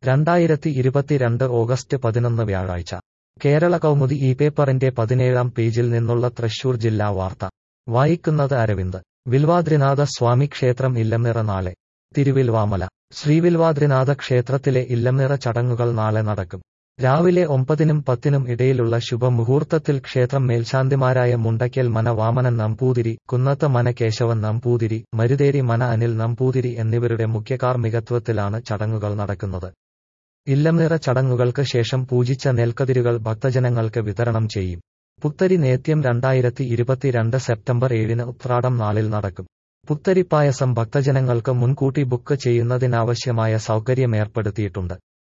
രണ്ടായിരത്തി ഇരുപത്തിരണ്ട് ഓഗസ്റ്റ് പതിനൊന്ന് വ്യാഴാഴ്ച കേരള കൗമുദി ഈ പേപ്പറിന്റെ പതിനേഴാം പേജിൽ നിന്നുള്ള തൃശൂർ ജില്ലാ വാർത്ത വായിക്കുന്നത് അരവിന്ദ് വിൽവാദ്രിനാഥ സ്വാമി ക്ഷേത്രം ഇല്ലംനിറ നാളെ തിരുവിൽവാമല ശ്രീവിൽവാദ്രിനാഥ ക്ഷേത്രത്തിലെ ഇല്ലംനിറ ചടങ്ങുകൾ നാളെ നടക്കും രാവിലെ ഒമ്പതിനും പത്തിനും ഇടയിലുള്ള ശുഭമുഹൂർത്തത്തിൽ ക്ഷേത്രം മേൽശാന്തിമാരായ മുണ്ടയ്ക്കൽ മന വാമനൻ നമ്പൂതിരി കുന്നത്ത് മന കേശവൻ നമ്പൂതിരി മരുതേരി മന അനിൽ നമ്പൂതിരി എന്നിവരുടെ മുഖ്യകാർമ്മികത്വത്തിലാണ് ചടങ്ങുകൾ നടക്കുന്നത് ഇല്ലംനിറ ചടങ്ങുകൾക്ക് ശേഷം പൂജിച്ച നെൽക്കതിരുകൾ ഭക്തജനങ്ങൾക്ക് വിതരണം ചെയ്യും പുത്തരി നേത്യം രണ്ടായിരത്തി ഇരുപത്തിരണ്ട് സെപ്റ്റംബർ ഏഴിന് ഉത്രാടം നാളിൽ നടക്കും പുത്തരിപ്പായസം ഭക്തജനങ്ങൾക്ക് മുൻകൂട്ടി ബുക്ക് ചെയ്യുന്നതിനാവശ്യമായ സൗകര്യമേർപ്പെടുത്തിയിട്ടുണ്ട്